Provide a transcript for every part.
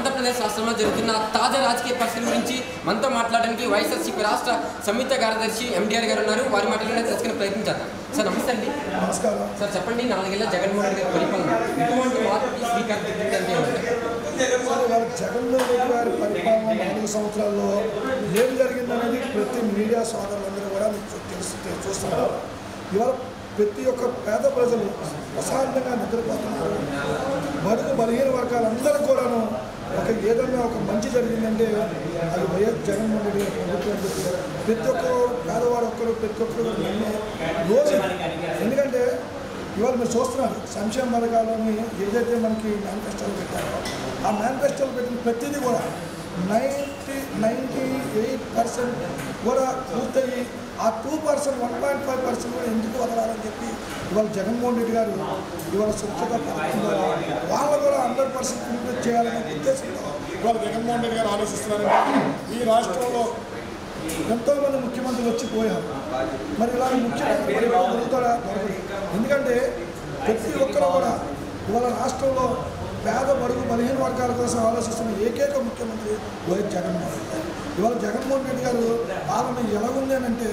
ఆంధ్రప్రదేశ్ రాష్ట్రంలో జరుగుతున్న తాజా రాజకీయ పరిస్థితుల గురించి మనతో మాట్లాడడానికి వైఎస్ఆర్సీపీ రాష్ట్ర సంయుక్త కార్యదర్శి ఎండిఆర్ గారు ఉన్నారు వారి మాటలను తెలుసుకునే ప్రయత్నం చేద్దాం సార్ నమస్తే అండి నమస్కారం సార్ చెప్పండి నాలుగేళ్ల జగన్మోహన్ రెడ్డి గారి పరిపాలన ఇటువంటి మార్పుకి స్వీకారం చుట్టిందంటే ఏమంటారు? సార్ ఇవాళ జగన్మోహన్ రెడ్డి గారి పరిపాలన నాలుగు సంవత్సరాల్లో ఏం జరిగిందనేది ప్రతి మీడియా సోదరులందరూ కూడా మీకు తెలుసు చూస్తున్నారు ఇవాళ ప్రతి ఒక్క పేద ప్రజలు ప్రశాంతంగా నిద్రపోతున్నారు బడుగు బలహీన వర్గాలందరూ కూడాను ఒక ఏదన్నా ఒక మంచి జరిగిందంటే అది వైఎస్ జగన్మోహన్ రెడ్డి గారి ప్రభుత్వం అని చెప్పి ప్రతి ఒక్కరు పేదవాడు ఒక్కరు ప్రతి ఒక్కరు నమ్మే రోజు ఇది. ఎందుకంటే ఇవాళ మీరు చూస్తున్నారు సంక్షేమ పథకాలని ఏదైతే మనకి మేనిఫెస్టోలు పెట్టారో ఆ మేనిఫెస్టోలు పెట్టిన ప్రతిదీ కూడా నైంటీ నైంటీ ఎయిట్ పర్సెంట్ కూడా పూర్తయి ఆ two percent one point five percent కూడా ఎందుకు వదలాలని చెప్పి ఇవాళ జగన్మోహన్ రెడ్డి గారు ఇవాళ స్వచ్ఛత పథకం ద్వారా వాళ్ళు కూడా హండ్రెడ్ పర్సెంట్ కంప్లీట్ చేయాలనే ఉద్దేశంతో ఇవాళ జగన్మోహన్ రెడ్డి గారు ఆలోచిస్తున్నారు ఈ రాష్ట్రంలో ఎంతోమంది ముఖ్యమంత్రులు వచ్చి పోయారు మరి ఇలాంటి ముఖ్యమంత్రి పరిపాలన దొరుకుతాడా దొరకదు ఎందుకంటే ప్రతి ఒక్కరు కూడా ఇవాళ రాష్ట్రంలో పేద బడుగు బలహీన వర్గాల కోసం ఆలోచిస్తున్న ఏకైక ముఖ్యమంత్రి వైఎస్ జగన్మోహన్ రెడ్డి గారు ఇవాళ జగన్మోహన్ రెడ్డి గారు పాలన ఎలాగుంది అని అంటే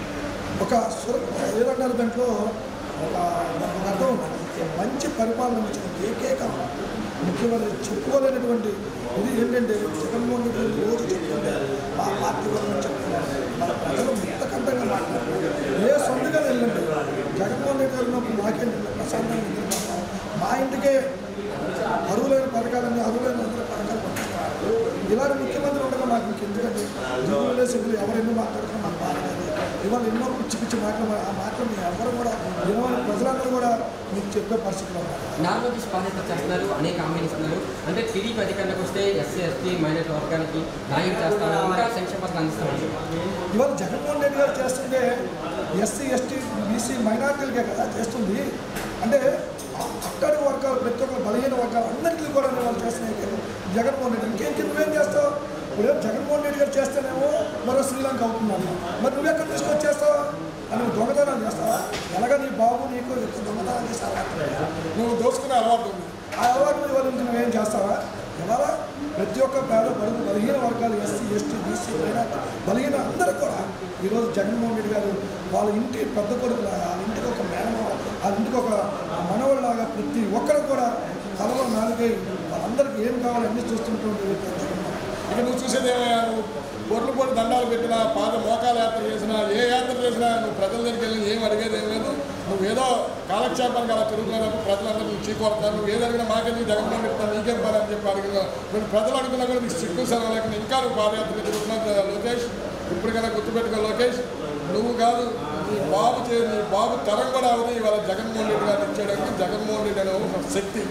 ఒక సుర ఏదంటారు దాంట్లో ఒక దానికి ఒక అర్థం ఉంది. మంచి పరిపాలన ఇచ్చిన ఏకైక ముఖ్యమంత్రి చెప్పుకోలేనటువంటి ఇది ఏంటంటే జగన్మోహన్ రెడ్డి గారు రోజు చెప్తుంటే మా పార్టీ వల్ల చెప్తున్నారు మన ప్రజలు ముక్తకంఠంగా మాట్లాడుతున్నారు ఏ సొంతగా వెళ్ళండి జగన్మోహన్ రెడ్డి గారు ఉన్నప్పుడు మాకేంటి ప్రశాంతంగా నిద్రపోతాం మా ఇంటికే అరువులైన పథకాలన్నీ అరువులైన అందరూ పథకాలు పంపిస్తున్నారు ఇలాంటి ముఖ్యమంత్రి ఉండగా మాకు ఇంకెందుకంటే జిల్లాలో సభ్యులు ఎవరు ఎన్నో మాట్లాడుతున్నా మాకు బాధ లేదు ఇవాళ ఎన్నో పిచ్చి పిచ్చి మాటలు మా- ఆ మాటలు మీ ఎవరు కూడా వినవని ప్రజలందరూ కూడా మీకు చెప్పే పరిస్థితిలో ఉన్నారు నార్మల్ పాదయాత్ర చేస్తున్నారు అనేక హామీలు ఇస్తున్నారు అంటే టీడీపీ అధికారంలోకి వస్తే ఎస్సీ ఎస్టీ మైనార్టీ వర్గానికి న్యాయం చేస్తాను ఇంకా సంక్షేమ పథకాలు అందిస్తామని ఇవాళ జగన్మోహన్ రెడ్డి గారు చేస్తుంటే ఎస్సీ ఎస్టీ బీసీ మైనార్టీలకే కదా చేస్తుంది అంటే అట్టడి వర్గాలు ప్రతి ఒక్క బలహీన వర్గాలు అందరికీ కూడా వాళ్ళు చేస్తున్నాయి కదా జగన్మోహన్ రెడ్డి ఇంకేం నువ్వేం చేస్తావు ఇప్పుడు జగన్మోహన్ రెడ్డి గారు చేస్తేనేమో మరో శ్రీలంక అవుతున్నాను మరి నువ్వెక్కడ తీసుకొచ్చేస్తావు అని నువ్వు దొంగతనం చేస్తావా ఎలాగ నీ బాబు నీకు ఎక్కువ దొంగతనం చేస్తావా నువ్వు దోసుకునే అలవాటు ఉంది ఆ అలవాటు ఇవాళ నుంచి నువ్వేం చేస్తావా ఇవాళ ప్రతి ఒక్క పేద బడుగు బలహీన వర్గాలు ఎస్సీ ఎస్టీ బీసీ మైనార్టీ బలహీన అందరూ కూడా ఈరోజు జగన్మోహన్ రెడ్డి గారు వాళ్ళ ఇంటి పెద్ద కొడుకులాగా వాళ్ళ ఇంటికి ఒక మేనమావ వాళ్ళ ఇంటికి ఒక మనవడిలాగా ప్రతి ఒక్కరు కూడా తలలో నాలుగై వాళ్ళందరికీ ఏం కావాలో అన్నీ చూస్తుంటుంది జగన్మోహన్ ఇక నువ్వు చూసేది ఏమయ్యా నువ్వు బొర్లు పొడి దండాలు పెట్టినా పాద మోకాల యాత్ర చేసినా ఏ యాత్ర చేసినా నువ్వు ప్రజల దగ్గరికి వెళ్ళి ఏం అడిగేది ఏం లేదు నువ్వు ఏదో కాలక్షేపానికి అలా తిరుగుతున్నప్పుడు ప్రజలందరూ నువ్వు చీకొడతాను నువ్వు ఏది అడిగినా మాకెందుకు జగన్మోహన్ చెప్తాను నీకేం పని అని చెప్పి అడిగిన నువ్వు ప్రజలు అడుగుతున్నా కూడా నీకు సిగ్గు సెలవు లేకుండా ఇంకా నువ్వు పాదయాత్ర తిరుగుతున్నావు లోకేష్ ఇప్పటికైనా గుర్తుపెట్టుకో లోకేష్ నువ్వు కాదు నీ బాబు చే నీ బాబు తరం కూడా అవుతుంది ఇవాళ జగన్మోహన్ రెడ్డి గారిని ఇచ్చేయడానికి జగన్మోహన్ రెడ్డి అనే ఒక శక్తి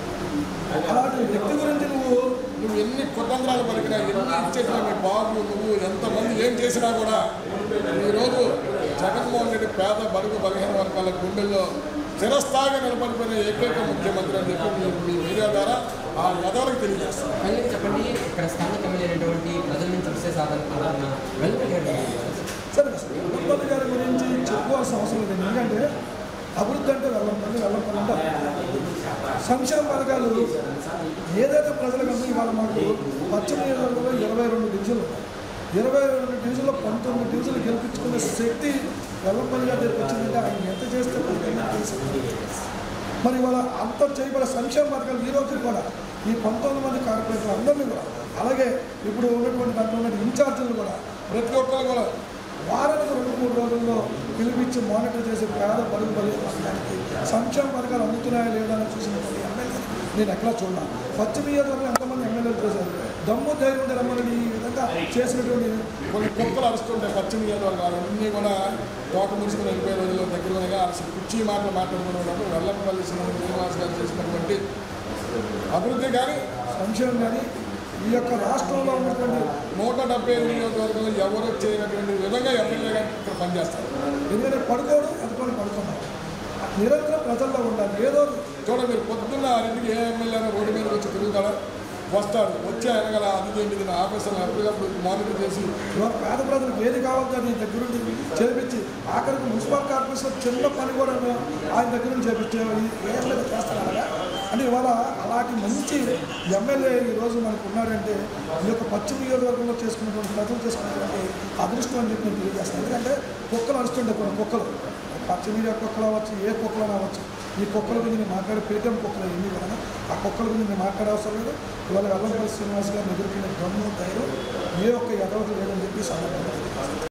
అలాంటి వ్యక్తి గురించి నువ్వు నువ్వు ఎన్ని కుతంత్రాలు పలికినా ఎన్ని ఇచ్చేసినా మీ బాబు నువ్వు ఎంతమంది ఏం చేసినా కూడా ఈరోజు జగన్మోహన్ రెడ్డి పేద బడుగు బలహీన వర్గాల గుండెల్లో చిరస్థాయిగా నిలబడిపోయిన ఏకైక ముఖ్యమంత్రి అని చెప్పి మీ మీ మీడియా ద్వారా ఆ యదవులకు తెలియజేస్తాను ఫైనల్గా చెప్పండి ఇక్కడ స్థానిక ఎమ్మెల్యేటువంటి ప్రజల నుంచి విశేష ఆదరణ వెల్ఫేర్ గారి సరే వెల్లంపల్లి గారి గురించి చెప్పుకోవాల్సిన అవసరం లేదు ఎందుకంటే అభివృద్ధి అంటే వెల్లంపల్లి వెల్లంపల్లి అంటే అభివృద్ధి. సంక్షేమ పథకాలు ఏదైతే ప్రజలకు అందరూ ఇవాళ మాకు పశ్చిమ నియోజకవర్గంలో ఇరవై రెండు డివిజన్లు ఉన్నాయి ఇరవై రెండు డివిజన్లో పంతొమ్మిది డివిజన్లు గెలిపించుకునే శక్తి వెల్లంపల్లి గారు తెప్పించిందంటే ఆయన ఎంత చేస్తే ప్రజలందరికీ తెలుసు. మరి ఇవాళ అంత చేయబడే సంక్షేమ పథకాలు ఈ రోజు కూడా ఈ పంతొమ్మిది మంది కార్పొరేటర్లు అందరినీ కూడా అలాగే ఇప్పుడు ఉన్నటువంటి దాంట్లో ఉన్న ఇన్ఛార్జీలు కూడా ప్రతి ఒక్కరు కూడా వారానికి రెండు మూడు రోజుల్లో పిలిపించి మానిటర్ చేసే పేద బడుగు బలి వర్గానికి సంక్షేమ పథకాలు అందుతున్నాయా లేదా అని చూసినటువంటి ఎమ్మెల్యే నేను ఎక్కడా చూడాలి పశ్చిమ నియోజకవర్గంలో ఎంతమంది ఎమ్మెల్యేలు చూశారు దమ్ము ధైర్యం ఉంటే రమ్మని ఈ విధంగా చేసినటువంటి కొన్ని కుక్కలు అరుస్తుంటాయి పశ్చిమ నియోజకవర్గాలు అన్నీ కూడా తోట ముసుకుని వెళ్ళిపోయే రోజుల్లో దగ్గరగా అలసి కుర్చీ మాటలు మాట్లాడుకునేటప్పుడు వెల్లంపల్లి శ్రీనివాస్ గారు చేసినటువంటి అభివృద్ధి కానీ సంక్షేమం కానీ ఈ యొక్క రాష్ట్రంలో ఉన్నటువంటి నూట డెబ్బై ఐదు నియోజకవర్గంలో ఎవరు చేయనటువంటి విధంగా ఎమ్మెల్యే గారు ఇక్కడ పనిచేస్తారు ఎందుకంటే పడుకోవడం అందుకొని పడుకున్నాం నిరంతరం ప్రజల్లో ఉండాలి ఏదో చూడండి మీరు పొద్దున్న ఆరింటికి ఏ ఎమ్మెల్యే రోడ్డు మీద వచ్చి తిరుగుతాడో వస్తాడు వచ్చి ఆయన గల అది ఏంటి దీని ఆఫీసర్లు ఎప్పటికప్పుడు మానిటర్ చేసి ఇవాళ పేద ప్రజలకు ఏది కావాలో అది దగ్గరుండి చేపించి ఆఖరికి మున్సిపల్ కార్పొరేషన్ చిన్న పని కూడా ఆయన దగ్గర నుంచి చేపించే ఏ ఎమ్మెల్యే చేస్తారా అంటే ఇవాళ అలాంటి మంచి ఎమ్మెల్యే ఈరోజు మనకు ఉన్నాడంటే ఈ యొక్క పశ్చిమ నియోజకవర్గంలో చేసుకున్నటువంటి ప్రజలు చేసుకున్నటువంటి అదృష్టం అని చెప్పి నేను తెలియజేస్తాను ఎందుకంటే కుక్కలు అరుస్తుండే కొన్ని కుక్కలు పశ్చిమ మీడియా కుక్కలు అవ్వచ్చు ఏ కుక్కలు అవ్వచ్చు ఈ కుక్కల గురించి నేను మాట్లాడే పేటీఎం కుక్కలు ఎన్ని కూడా ఆ కుక్కల గురించి నేను మాట్లాడే అవసరం లేదు ఇవాళ వెల్లంపల్లి శ్రీనివాస్ గారిని ఎదుర్కొనే దమ్ము ధైర్యం ఏ ఒక్క ఎదవకు లేదని చెప్పి సందర్భంగా తెలియజేస్తాను